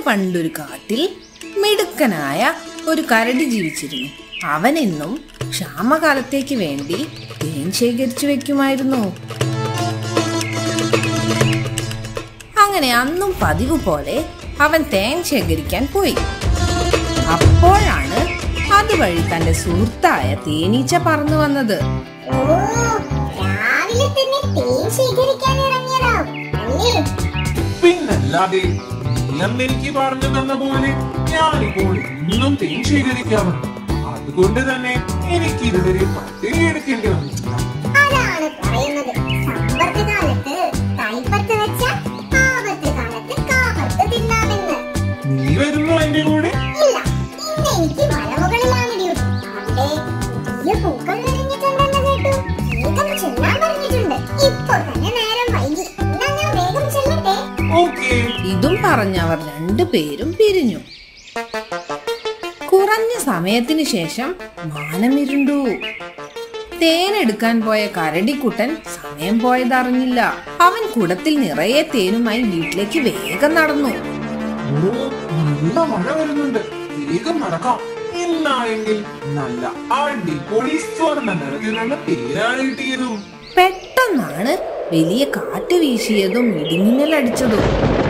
പണ്ടൊരു കാട്ടിൽ മിടുക്കനായ ഒരു കരടി ജീവിച്ചിരുന്നു അവൻ എന്നും ക്ഷാമകാലത്തേക്ക് വേണ്ടി തേൻ ശേഖരിച്ചു വെക്കുമായിരുന്നു അങ്ങനെ അന്നും പതിവ് പോലെ അവൻ തേൻ ശേഖരിക്കാൻ പോയി അപ്പോഴാണ് അതുവഴി തന്റെ സുഹൃത്തായ തേനീച്ച പറന്നു വന്നത് ഓ രാവിലെ തന്നെ തേൻ ശേഖരിക്കാൻ ഇറങ്ങിയതാ അല്ലേ പിന്നല്ലാതെ നീലം എനിക്ക് പറഞ്ഞു തന്ന പോലെ ഞാനിപ്പോൾ ഇന്നും തേൻ ശേഖരിക്കാറുണ്ട് അതുകൊണ്ട് തന്നെ എനിക്ക് ഇതുവരെ പട്ടിണി എടുക്കേണ്ടി വന്നിട്ടില്ല അതാണ് പറയുന്നത് സമ്പത്ത് കാലത്ത് കൈപ്പത്ത് വെച്ച ആപത്ത് കാലത്ത് കാപത്ത് തിന്നാമെന്ന് നീ വരുന്നു എന്റെ കൂടെ ഇല്ല ഇന്ന് എനിക്ക് മലമുകളിലാണ് ഡ്യൂട്ടി അവിടെ വലിയ പൂക്കൾ നിറഞ്ഞിട്ടുണ്ടെന്ന് കേട്ടു വേഗം ചെല്ലാൻ പറഞ്ഞിട്ടുണ്ട് ഇപ്പോൾ തന്നെ നേരം വൈകി എന്നാ ഞാൻ വേഗം ചെല്ലട്ടെ ഓക്കേ ഇതും പറഞ്ഞവർ രണ്ടുപേരും പിരിഞ്ഞു കുറഞ്ഞ സമയത്തിന് ശേഷം മാനമിരുണ്ടു തേനെടുക്കാൻ പോയ കരടിക്കുട്ടൻ സമയം പോയതറിഞ്ഞില്ല അവൻ കുടത്തിൽ നിറയെ തേനുമായി വീട്ടിലേക്ക് വേഗം നടന്നു ഓ നല്ല മഴ വരുന്നുണ്ട് വേഗം നടക്കാം എന്നാണെങ്കിൽ നല്ല അടിപൊളി സ്വർണ്ണ നിറത്തിലുള്ള തേനാണ് കിട്ടിയതും പെട്ടെന്നാണ് വലിയ കാറ്റ് വീശിയതും ഇടിമിന്നലടിച്ചതും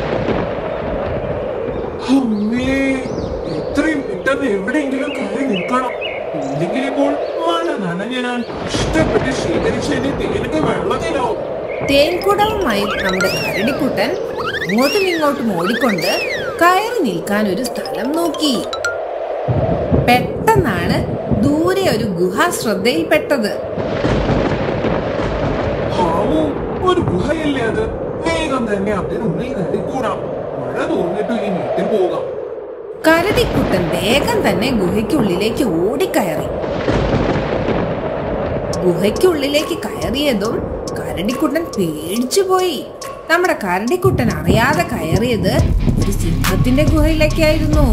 അമ്മേ എത്രയും പെട്ടെന്ന് എവിടെയെങ്കിലും കയറി നിൽക്കണം ഇല്ലെങ്കിൽ ഇപ്പോൾ മഴ നനഞ്ഞ ഞാൻ ഇഷ്ടപ്പെട്ട് ശേഖരിച്ച എന്റെ തേനൊക്കെ വെള്ളത്തിലാവും തേൻകുടവുമായി നമ്മുടെ കരടിക്കുട്ടൻ അങ്ങോട്ടും ഇങ്ങോട്ടും ഓടിക്കൊണ്ട് കയറി നിൽക്കാൻ ഒരു സ്ഥലം നോക്കി പെട്ടെന്നാണ് ദൂരെ ഒരു ഗുഹ ശ്രദ്ധയിൽപ്പെട്ടത് ഹാവൂ ഒരു ഗുഹയല്ലേ അത് വേഗം തന്നെ അതിനുള്ളിൽ കയറിക്കൂടാം മഴ തോന്നിട്ട് ഈ വീട്ടിൽ പോകാം കരടിക്കുട്ടൻ വേഗം തന്നെ ഗുഹയ്ക്കുള്ളിലേക്ക് ഓടിക്കയറി ഗുഹയ്ക്കുള്ളിലേക്ക് കയറിയതും കരടിക്കുട്ടൻ പേടിച്ചു പോയി നമ്മുടെ കരടിക്കുട്ടൻ അറിയാതെ കയറിയത് ഒരു സിംഹത്തിന്റെ ഗുഹയിലേക്കായിരുന്നു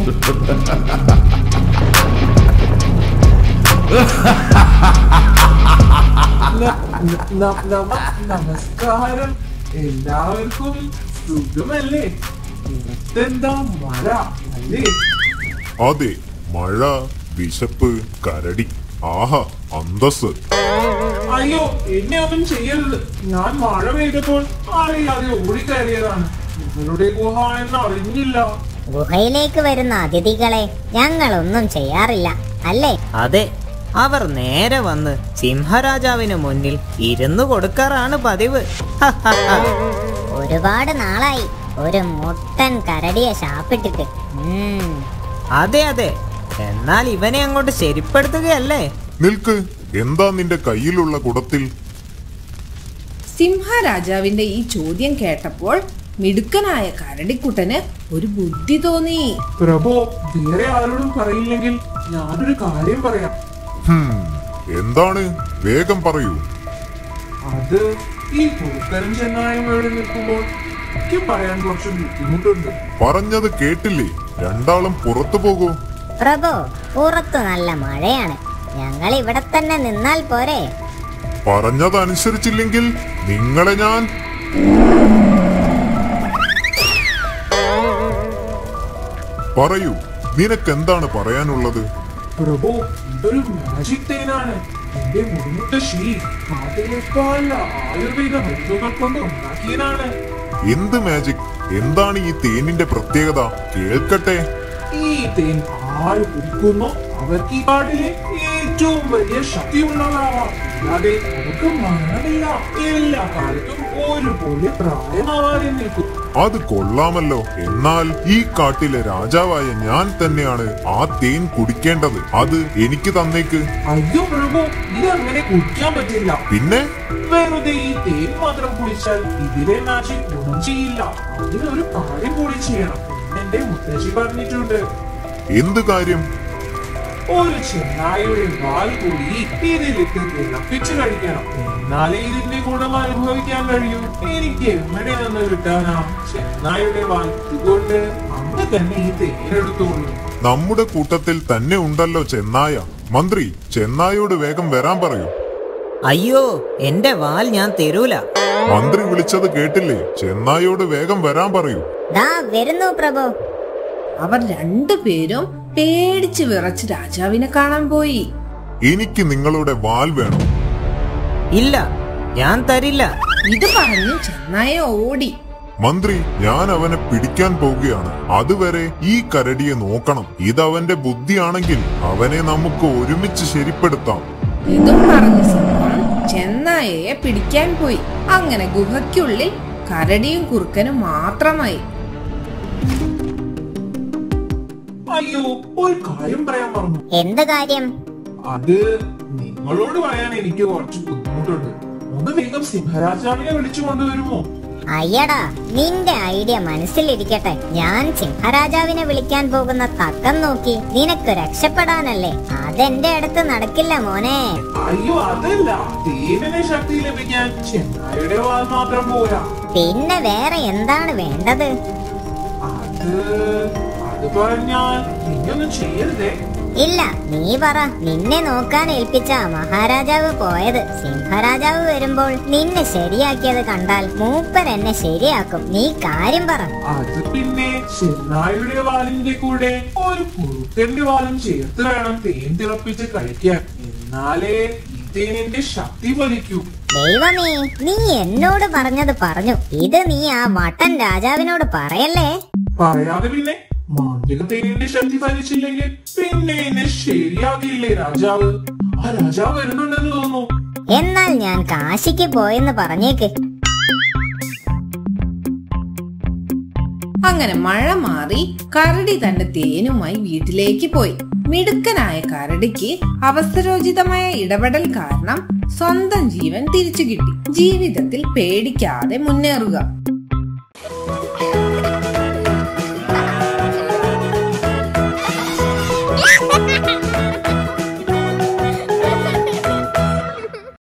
ന- ന- ന- നമ- നമസ്കാരം എല്ലാവർക്കും സുഖമല്ലേ പുറത്തെന്താ മഴ അല്ലേ അതെ മഴ വിശപ്പ് കരടി ആഹാ അന്തസ് അയ്യോ എന്നെ ഒന്നും ചെയ്യരുത് ഞാൻ മഴ പെയ്തപ്പോൾ അറിയാതെ ഓടിക്കയറിയതാണ് നിങ്ങളുടെ ഗുഹ എന്ന് അറിഞ്ഞില്ല ഗുഹയിലേക്ക് വരുന്ന അതിഥികളെ ഞങ്ങളൊന്നും ചെയ്യാറില്ല അല്ലേ അതെ അവർ നേരെ വന്ന് സിംഹരാജാവിന് മുന്നിൽ ഇരുന്നു കൊടുക്കാറാണ് പതിവ് ഹഹഹ. ഒരുപാട് നാളായി ഒരു മുട്ടൻ കരടിയെ ശാപ്പിട്ടിട്ട് ഉം. അതെ അതെ എന്നാൽ ഇവനെ അങ്ങോട്ട് ശരിപ്പെടുത്തുകയല്ലേ നിൽക്ക് എന്താ നിന്റെ കയ്യിലുള്ള കുടത്തിൽ സിംഹരാജാവിന്റെ ഈ ചോദ്യം കേട്ടപ്പോൾ മിടുക്കനായ കരടിക്കുട്ടന് ഒരു ബുദ്ധി തോന്നി പ്രഭു വേറെ ആരോടും പറയില്ലെങ്കിൽ ഞാനൊരു കാര്യം പറയാം ഹും, എന്താണ് വേഗം പറയൂ അത് ഈ പൂക്കരം ചെന്നായും ഇവിടെ നിൽക്കുമ്പോൾ എനിക്ക് പറയാൻ കുറച്ച് ബുദ്ധിമുട്ടുണ്ട് പറഞ്ഞത് കേട്ടില്ലേ രണ്ടാളും പുറത്തു പോകൂ പ്രഭു പുറത്തു നല്ല മഴയാണ് ഞങ്ങൾ ഇവിടെ തന്നെ നിന്നാൽ പോരെ പറഞ്ഞതനുസരിച്ചില്ലെങ്കിൽ നിങ്ങളെ ഞാൻ പറയൂ നിനക്കെന്താണ് പറയാനുള്ളത് പ്രഭു ഇതൊരു മാജിക് തേനാണ് എന്റെ മുൻമുത്തശ്ശി നാട്ടിലെ പല ആയുർവേദ മരുന്നുകൾ കൊണ്ട് ഉണ്ടാക്കിയതാണ് എന്ത് മാജിക് എന്താണ് ഈ തേനിന്റെ പ്രത്യേകത കേൾക്കട്ടെ ഈ തേൻ ആര് കുടിക്കുന്നു അവർക്ക് ഈ കാട്ടിലെ ഏറ്റവും വലിയ ശക്തിയുള്ളവരാവാം അല്ലാതെ അവർക്ക് മരണമില്ല എല്ലാ കാലത്തും ഒരുപോലെ പ്രായമാവാനും നിൽക്കും അത് കൊള്ളാമല്ലോ എന്നാൽ ഈ കാട്ടിലെ രാജാവായ ഞാൻ തന്നെയാണ് ആ തേൻ കുടിക്കേണ്ടത് അത് എനിക്ക് തന്നേക്ക് അയ്യോ പ്രഭു ഇത് അങ്ങനെ കുടിക്കാൻ പറ്റില്ല പിന്നെ വെറുതെ ഈ തേൻ മാത്രം കുടിച്ചാൽ ഇതിലെ മാജിക് ഗുണം ചെയ്യില്ല അതിനൊരു കാര്യം കൂടി ചെയ്യണം എന്റെ മുത്തശ്ശി പറഞ്ഞിട്ടുണ്ട് എന്ത് കാര്യം ഒരു ചെന്നായുടെ വാൽ കൂടി ഇതിലിട്ട് തിളപ്പിച്ച് കഴിക്കണം എന്നാലേ ഇതിന്റെ ഗുണം അനുഭവിക്കാൻ കഴിയൂ എനിക്ക് എവിടെ നിന്ന് കിട്ടാനാ ചെന്നായുടെ വാൽ ഇതുകൊണ്ട് അന്ന് തന്നെ ഈ തേനെടുത്തോളൂ നമ്മുടെ കൂട്ടത്തിൽ തന്നെ ഉണ്ടല്ലോ ചെന്നായ മന്ത്രി ചെന്നായോട് വേഗം വരാൻ പറയൂ അയ്യോ എന്റെ വാൽ ഞാൻ തരൂല മന്ത്രി വിളിച്ചത് കേട്ടില്ലേ ചെന്നായോട് വേഗം വരാൻ പറയൂ ദാ വരുന്നു പ്രഭു അവർ രണ്ടുപേരും പേടിച്ച് വിറച്ച് രാജാവിനെ കാണാൻ പോയി എനിക്ക് നിങ്ങളുടെ വാൽ വേണം ഇല്ല ഞാൻ തരില്ല ഇത് പറഞ്ഞു ചെന്നായ ഓടി മന്ത്രി ഞാൻ അവനെ പിടിക്കാൻ പോവുകയാണ് അതുവരെ ഈ കരടിയെ നോക്കണം ഇതവന്റെ ബുദ്ധിയാണെങ്കിൽ അവനെ നമുക്ക് ഒരുമിച്ച് ശരിപ്പെടുത്താം ഇതും പറഞ്ഞു സിംഹം ചെന്നായയെ പിടിക്കാൻ പോയി അങ്ങനെ ഗുഹയ്ക്കുള്ളിൽ കരടിയും കുറുക്കനും മാത്രമായി അയ്യോ ഒരു കാര്യം പറയാൻ മറന്നു എന്ത് കാര്യം അത് നിങ്ങളോട് പറയാൻ എനിക്ക് കുറച്ച് ബുദ്ധിമുട്ടുണ്ട് ഒന്ന് വേഗം സിംഹരാജാവിനെ വിളിച്ചു കൊണ്ടുവരുമോ അയ്യടാ നിന്റെ ഐഡിയ മനസ്സിലിരിക്കട്ടെ ഞാൻ സിംഹരാജാവിനെ വിളിക്കാൻ പോകുന്ന തക്കം നോക്കി നിനക്ക് രക്ഷപ്പെടാനല്ലേ അതെന്റെ അടുത്ത് നടക്കില്ല മോനെ അയ്യോ അതല്ല തേനിനെ ശക്തി ലഭിക്കാൻ ചെന്നായുടെ വാൽ മാത്രം പോരാ പിന്നെ വേറെ എന്താണ് വേണ്ടത് അത് അത് പറഞ്ഞാൽ നീയൊന്നും ചെയ്യരുതേ ഇല്ല നീ പറ നിന്നെ നോക്കാൻ ഏൽപ്പിച്ച മഹാരാജാവ് പോയത് സിംഹരാജാവ് വരുമ്പോൾ നിന്നെ ശരിയാക്കിയത് കണ്ടാൽ മൂപ്പർ എന്നെ ശരിയാക്കും നീ കാര്യം പറ അത് പിന്നെ ചെന്നായുടെ വാലിന്റെ കൂടെ ഒരു കുറുക്കന്റെ വാലും ചേർത്ത് വേണം തേൻ തിളപ്പിച്ച് കഴിക്കാൻ എന്നാലേ ഈ തേനിന്റെ ശക്തി ഫലിക്കൂ ദൈവമേ നീ എന്നോട് പറഞ്ഞത് പറഞ്ഞു ഇത് നീ ആ വട്ടൻ രാജാവിനോട് പറയല്ലേ പറയാതെ പിന്നെ മാന്ത്രിക തേനിന്റെ ശക്തി ഫലിച്ചില്ലെങ്കിൽ പിന്നെ എന്നെ ശരിയാകില്ലേ രാജാവ് ആ രാജാവ് വരുന്നുണ്ടെന്ന് തോന്നുന്നു എന്നാൽ ഞാൻ കാശിക്ക് പോയെന്ന് പറഞ്ഞേക്ക് അങ്ങനെ മഴ മാറി കരടി തന്റെ തേനുമായി വീട്ടിലേക്ക് പോയി മിടുക്കനായ കരടിക്ക് അവസരോചിതമായ ഇടപെടൽ കാരണം സ്വന്തം ജീവൻ തിരിച്ചു കിട്ടി ജീവിതത്തിൽ പേടിക്കാതെ മുന്നേറുക